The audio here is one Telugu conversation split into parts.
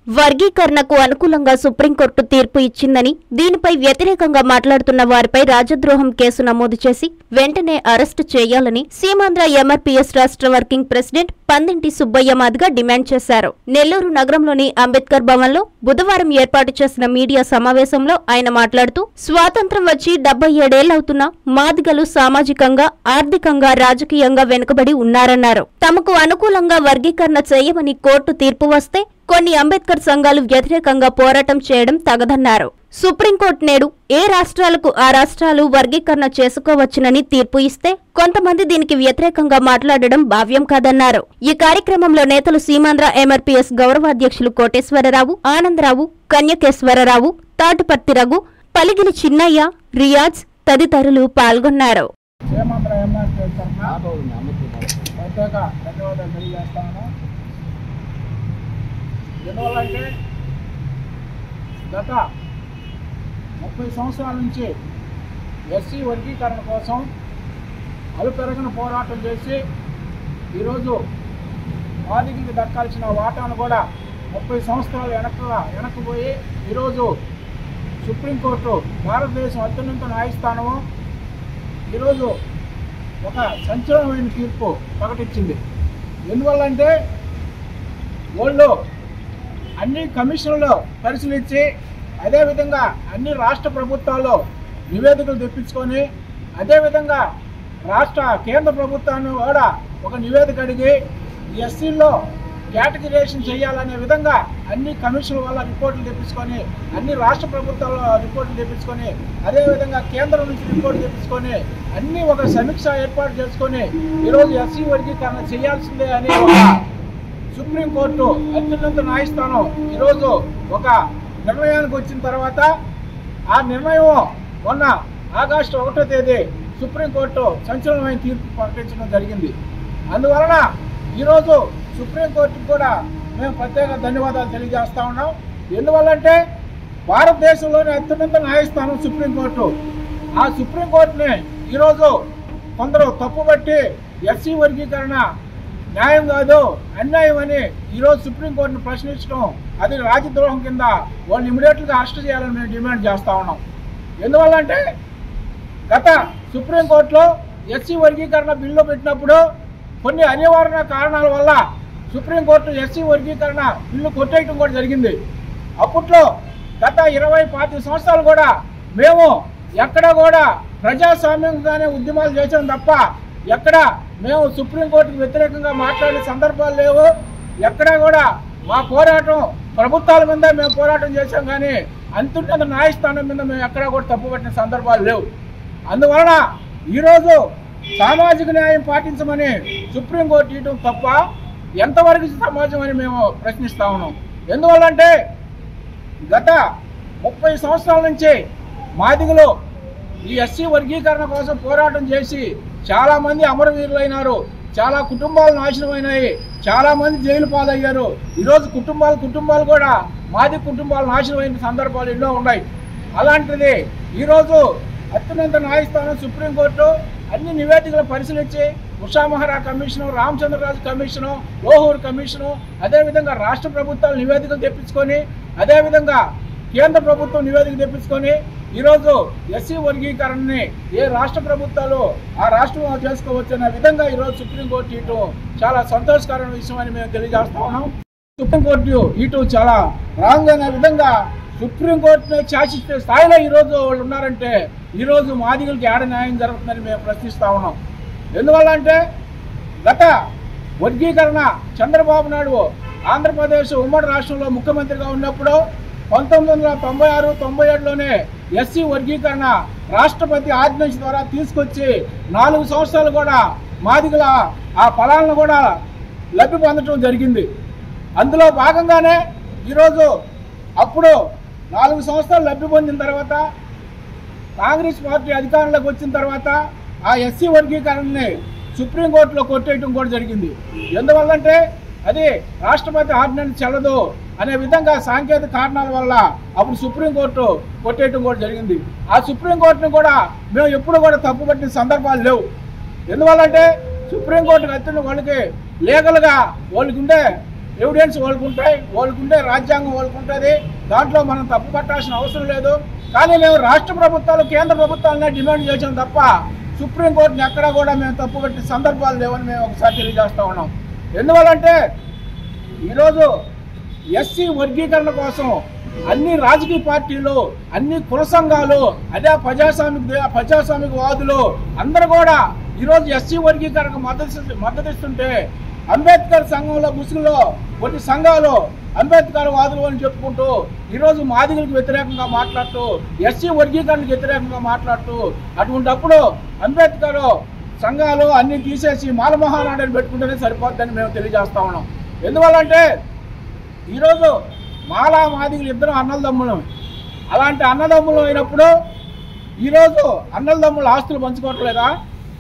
వర్గీకరణకు అనుకూలంగా సుప్రీంకోర్టు తీర్పు ఇచ్చిందని దీనిపై వ్యతిరేకంగా మాట్లాడుతున్న వారిపై రాజద్రోహం కేసు నమోదు చేసి వెంటనే అరెస్టు చేయాలని సీమాంధ్ర ఎంఆర్పీఎస్ రాష్ట్ర working president Pandinti Subbaiah Madiga demand చేశారు నెల్లూరు నగరంలోని అంబేద్కర్ భవన్లో బుధవారం ఏర్పాటు చేసిన మీడియా సమావేశంలో ఆయన మాట్లాడుతూ స్వాతంత్రం వచ్చి డెబ్బై ఏడేళ్లవుతున్నా మాదిగలు సామాజికంగా ఆర్థికంగా రాజకీయంగా వెనుకబడి ఉన్నారన్నారు తమకు అనుకూలంగా వర్గీకరణ చేయమని కోర్టు తీర్పు వస్తే కొన్ని అంబేద్కర్ సంఘాలు వ్యతిరేకంగా పోరాటం చేయడం తగదన్నారు సుప్రీంకోర్టు నేడు ఏ రాష్ట్రాలకు ఆ రాష్ట్రాలు వర్గీకరణ చేసుకోవచ్చునని తీర్పు ఇస్తే కొంతమంది దీనికి వ్యతిరేకంగా మాట్లాడడం భావ్యం కాదన్నారు ఈ కార్యక్రమంలో నేతలు సీమాంధ్ర ఎంఆర్పీఎస్ గౌరవాధ్యక్షులు కోటేశ్వరరావు ఆనందరావు కన్యకేశ్వరరావు తాటిపర్తి రఘు పలిగిలి చిన్నయ్య రియాజ్ తదితరులు పాల్గొన్నారు హేమాంధ్ర ఎంఆర్పీ తరఫున ప్రత్యేక ధన్యవాదాలు తెలియజేస్తాను ఎందువల్లంటే గత ముప్పై సంవత్సరాల నుంచి ఎస్సీ వర్గీకరణ కోసం అలుపెరగని పోరాటం చేసి ఈరోజు బాధితులకు దక్కాల్సిన వాటాను కూడా ముప్పై సంవత్సరాలు వెనక వెనక్కిపోయి ఈరోజు సుప్రీంకోర్టు భారతదేశం అత్యున్నత న్యాయస్థానము ఈరోజు ఒక సంచలనమైన తీర్పు ప్రకటించింది ఎందువల్లంటే వాళ్ళు అన్ని కమిషన్లు పరిశీలించి అదేవిధంగా అన్ని రాష్ట్ర ప్రభుత్వాలు నివేదికలు తెప్పించుకొని అదేవిధంగా రాష్ట్ర కేంద్ర ప్రభుత్వాన్ని కూడా ఒక నివేదిక అడిగి ఎస్సీల్లో కేటగిరేషన్ చేయాలనే విధంగా అన్ని కమిషన్ల వల్ల రిపోర్టులు తెప్పించుకొని అన్ని రాష్ట్ర ప్రభుత్వాల రిపోర్టులు తెప్పించుకొని అదేవిధంగా కేంద్రం నుంచి రిపోర్టు తెప్పించుకొని అన్ని ఒక సమీక్ష ఏర్పాటు చేసుకొని ఈరోజు ఎస్సీ వర్గీకరణ చేయాల్సిందే అని ఒక సుప్రీంకోర్టు అత్యున్నత న్యాయస్థానం ఈరోజు ఒక నిర్ణయానికి వచ్చిన తర్వాత ఆ నిర్ణయం మొన్న ఆగస్టు ఒకటో తేదీ సుప్రీంకోర్టు సంచలనమైన తీర్పు ప్రకటించడం జరిగింది అందువలన ఈరోజు సుప్రీంకోర్టుకు కూడా మేము ప్రత్యేక ధన్యవాదాలు తెలియజేస్తా ఉన్నాం ఎందువల్లంటే భారతదేశంలోని అత్యున్నత న్యాయస్థానం సుప్రీంకోర్టు ఆ సుప్రీంకోర్టుని ఈరోజు కొందరు తప్పుబట్టి ఎస్సీ వర్గీకరణ న్యాయం కాదు అన్యాయం అని ఈరోజు సుప్రీంకోర్టును ప్రశ్నించడం అది రాజద్రోహం కింద వాళ్ళు ఇమీడియట్గా అరెస్ట్ చేయాలని మేము డిమాండ్ చేస్తా ఉన్నాం ఎందువల్లంటే గత సుప్రీంకోర్టులో ఎస్సీ వర్గీకరణ బిల్లు పెట్టినప్పుడు కొన్ని అనివార్య కారణాల వల్ల సుప్రీంకోర్టు ఎస్సీ వర్గీకరణ బిల్లు కొట్టేయటం కూడా జరిగింది అప్పట్లో గత ఇరవై పాతి సంవత్సరాలు కూడా మేము ఎక్కడ కూడా ప్రజాస్వామ్యంగానే ఉద్యమాలు చేసాం తప్ప ఎక్కడ మేము సుప్రీంకోర్టుకు వ్యతిరేకంగా మాట్లాడే సందర్భాలు లేవు ఎక్కడ కూడా మా పోరాటం ప్రభుత్వాల మీద మేము పోరాటం చేశాం కానీ అంతున్నత న్యాయస్థానం మీద మేము ఎక్కడా కూడా తప్పుపట్టిన సందర్భాలు లేవు అందువలన ఈరోజు సామాజిక న్యాయం పాటించమని సుప్రీంకోర్టు ఇవ్వడం తప్ప ఎంతవరకు సమాజం అని మేము ప్రశ్నిస్తా ఉన్నాం ఎందువల్లంటే గత ముప్పై సంవత్సరాల నుంచి మాదిగలు ఈ ఎస్సీ వర్గీకరణ కోసం పోరాటం చేసి చాలా మంది అమరవీరులైనారు చాలా కుటుంబాలు నాశనమైనాయి చాలా మంది జైలు పాలయ్యారు ఈరోజు కుటుంబాలు కుటుంబాలు కూడా మాది కుటుంబాలు నాశనమైన సందర్భాలు ఎన్నో ఉన్నాయి అలాంటిది ఈరోజు అత్యున్నత న్యాయస్థానం సుప్రీంకోర్టు అన్ని నివేదికలు పరిశీలించి ఉషామహరా కమిషను రామచంద్రరాజు కమిషను లోహూర్ కమిషను అదేవిధంగా రాష్ట్ర ప్రభుత్వాలు నివేదికలు తెప్పించుకొని అదేవిధంగా కేంద్ర ప్రభుత్వం నివేదిక తెప్పించుకొని ఈరోజు ఎస్సీ వర్గీకరణని ఏ రాష్ట్ర ప్రభుత్వాలు ఆ రాష్ట్రం చేసుకోవచ్చు అనే విధంగా ఈరోజు సుప్రీంకోర్టు ఇటు చాలా సంతోషకరమైన విషయం అని మేము తెలియజేస్తా ఉన్నాం సుప్రీంకోర్టు ఇటు చాలా రాంగ్ అనే విధంగా సుప్రీంకోర్టుని శాసించే స్థాయిలో ఈరోజు వాళ్ళు ఉన్నారంటే ఈరోజు మాదిగలకి ఏడ న్యాయం జరుగుతుందని మేము ప్రశ్నిస్తా ఉన్నాం ఎందువల్ల అంటే గత వర్గీకరణ చంద్రబాబు నాయుడు ఆంధ్రప్రదేశ్ ఉమ్మడి రాష్ట్రంలో ముఖ్యమంత్రిగా ఉన్నప్పుడు పంతొమ్మిది వందల తొంభై ఆరు తొంభై ఏడులోనే ఎస్సీ వర్గీకరణ రాష్ట్రపతి ఆర్డినెన్స్ ద్వారా తీసుకొచ్చి నాలుగు సంవత్సరాలు కూడా మాదిగల ఆ ఫలాలను కూడా లబ్ధి పొందడం జరిగింది అందులో భాగంగానే ఈరోజు అప్పుడు నాలుగు సంవత్సరాలు లబ్ధి పొందిన తర్వాత కాంగ్రెస్ పార్టీ అధికారంలోకి వచ్చిన తర్వాత ఆ ఎస్సీ వర్గీకరణని సుప్రీంకోర్టులో కొట్టేయటం కూడా జరిగింది ఎందువల్లంటే అది రాష్ట్రపతి ఆర్డినెన్స్ చెల్లదు అనే విధంగా సాంకేతిక కారణాల వల్ల అప్పుడు సుప్రీంకోర్టు కొట్టేయటం కూడా జరిగింది ఆ సుప్రీంకోర్టును కూడా మేము ఎప్పుడు కూడా తప్పుపట్టిన సందర్భాలు లేవు ఎందువల్లంటే సుప్రీంకోర్టుకు అత్యున్న వాళ్ళకి లీగల్గా వాళ్ళకి ఉండే ఎవిడెన్స్ వాళ్ళకుంటాయి వాళ్ళకుంటే రాజ్యాంగం వాళ్ళకుంటుంది దాంట్లో మనం తప్పు పట్టాల్సిన అవసరం లేదు కానీ మేము రాష్ట్ర ప్రభుత్వాలు కేంద్ర ప్రభుత్వాలనే డిమాండ్ చేసాం తప్ప సుప్రీంకోర్టుని ఎక్కడా కూడా మేము తప్పు పెట్టే సందర్భాలు లేవని మేము ఒకసారి తెలియజేస్తా ఉన్నాం ఎందువల్లంటే ఈరోజు ఎస్సీ వర్గీకరణ కోసం అన్ని రాజకీయ పార్టీలు అన్ని కుల సంఘాలు అదే ప్రజాస్వామిక ప్రజాస్వామిక వాదులు అందరూ కూడా ఈరోజు ఎస్సీ వర్గీకరణకు మద్దతు మద్దతు ఇస్తుంటే అంబేద్కర్ సంఘంలో ముసుగులో కొన్ని సంఘాలు అంబేద్కర్ వాదులు అని చెప్పుకుంటూ ఈరోజు మాదిగలకు వ్యతిరేకంగా మాట్లాడుతూ ఎస్సీ వర్గీకరణకు వ్యతిరేకంగా మాట్లాడుతూ అటువంటప్పుడు అంబేద్కర్ సంఘాలు అన్ని తీసేసి మాలమహానాడని పెట్టుకుంటేనే సరిపోద్దని మేము తెలియజేస్తా ఉన్నాం ఎందువల్లంటే ఈరోజు మాలా మాదిగలు ఇద్దరు అన్నదమ్ములు అలాంటి అన్నదమ్ములు అయినప్పుడు ఈరోజు అన్నదమ్ములు ఆస్తులు పంచుకోవట్లేదా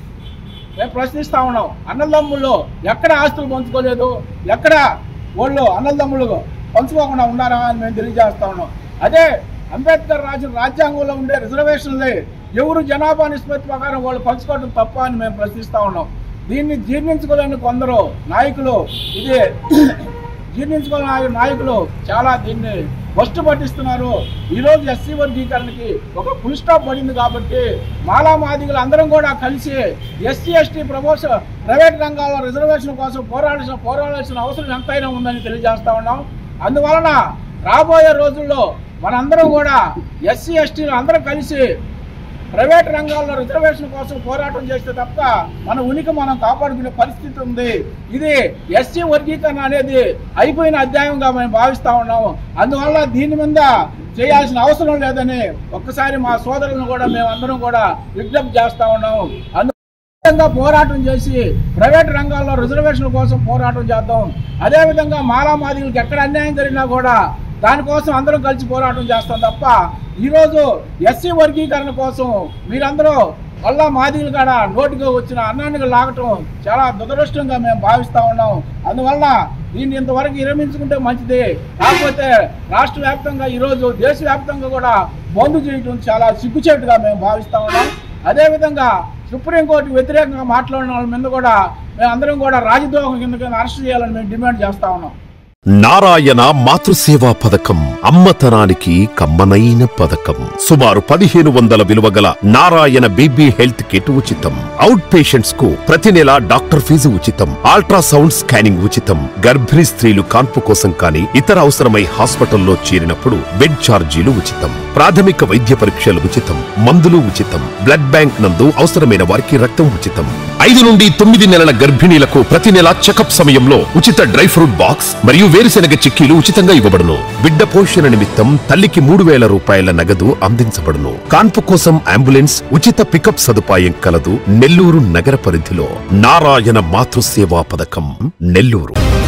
మేము ప్రశ్నిస్తా ఉన్నాం అన్నదమ్ముళ్ళు ఎక్కడ ఆస్తులు పంచుకోలేదు ఎక్కడ వాళ్ళు అన్నదమ్ములు పంచుకోకుండా ఉన్నారా అని మేము తెలియజేస్తా ఉన్నాం అదే అంబేద్కర్ రాసిన రాజ్యాంగంలో ఉండే రిజర్వేషన్లే ఎవరు జనాభా నిష్పత్తి ప్రకారం వాళ్ళు పంచుకోవడం తప్ప అని మేము ప్రశ్నిస్తా ఉన్నాం దీన్ని జీర్ణించుకోలేని కొందరు నాయకులు ఇది జీర్ణించుకోలేని నాయకులు చాలా దీన్ని ఫస్ట్ పట్టిస్తున్నారు ఈ రోజు ఎస్సీ వర్గీకరణకి ఒక ఫుల్ స్టాప్ పడింది కాబట్టి మాలా మాదిగలు అందరం కూడా కలిసి ఎస్సీ ఎస్టీ ప్రమోషన్ ప్రైవేట్ రంగాల్లో రిజర్వేషన్ కోసం పోరాడాల్సిన పోరాడాల్సిన అవసరం ఎంతైనా ఉందని తెలియజేస్తా ఉన్నాం అందువలన రాబోయే రోజుల్లో మనందరం కూడా ఎస్సీ ఎస్టీలు అందరం కలిసి ప్రైవేట్ రంగాల్లో రిజర్వేషన్ కోసం పోరాటం చేస్తే తప్ప మన ఉనికి మనం కాపాడుకునే పరిస్థితి ఉంది ఇది ఎస్సీ వర్గీకరణ అనేది అయిపోయిన అధ్యాయంగా మేము భావిస్తా ఉన్నాము అందువల్ల దీని మీద చేయాల్సిన అవసరం లేదని ఒక్కసారి మా సోదరులను కూడా మేము అందరం కూడా విజ్ఞప్తి చేస్తా ఉన్నాము అందు విధంగా పోరాటం చేసి ప్రైవేట్ రంగాల్లో రిజర్వేషన్ కోసం పోరాటం చేద్దాం అదే విధంగా మాలా మాదిగలకు ఎక్కడ అన్యాయం జరిగినా కూడా దానికోసం అందరం కలిసి పోరాటం చేస్తాం తప్ప ఈరోజు ఎస్సీ వర్గీకరణ కోసం మీరందరూ మళ్ళా మాదిగలు కాడ నోటిగా వచ్చిన అన్నాన్ని లాగటం చాలా దురదృష్టంగా మేము భావిస్తా ఉన్నాం అందువల్ల దీన్ని ఇంతవరకు విరమించుకుంటే మంచిది కాకపోతే రాష్ట్ర వ్యాప్తంగా ఈరోజు దేశవ్యాప్తంగా కూడా బంద్ చేయటం చాలా సిగ్గుచేటుగా మేము భావిస్తా ఉన్నాం అదేవిధంగా సుప్రీంకోర్టు వ్యతిరేకంగా మాట్లాడిన వాళ్ళ మీద కూడా మేము అందరం కూడా రాజద్రోహం కింద అరెస్ట్ చేయాలని మేము డిమాండ్ చేస్తా ఉన్నాం నారాయణ మాతృసేవా పథకం అమ్మతనానికి కమ్మనైన పథకం సుమారు పదిహేను వందల విలువ గల నారాయణ బీబీ హెల్త్ కిట్ ఉచితం అవుట్ పేషెంట్స్ కు ప్రతి నెల డాక్టర్ ఫీజు ఉచితం అల్ట్రాసౌండ్ స్కానింగ్ ఉచితం గర్భిణీ స్త్రీలు కాన్పు కోసం కానీ ఇతర అవసరమై హాస్పిటల్లో చేరినప్పుడు బెడ్ ఛార్జీలు ఉచితం ప్రాథమిక వైద్య పరీక్షలు ఉచితం మందులు ఉచితం బ్లడ్ బ్యాంక్ నందు అవసరమైన వారికి రక్తం ఉచితం ఐదు నుండి తొమ్మిది నెలల గర్భిణీలకు ప్రతి నెల చెకప్ సమయంలో ఉచిత డ్రై ఫ్రూట్ బాక్స్ మరియు వేరుశెనగ చిక్కీలు ఉచితంగా ఇవ్వబడును బిడ్డ పోషణ నిమిత్తం తల్లికి మూడు వేల రూపాయల నగదు అందించబడును కాన్పు కోసం అంబులెన్స్ ఉచిత పికప్ సదుపాయం కలదు నెల్లూరు నగర పరిధిలో నారాయణ మాతృసేవా పథకం నెల్లూరు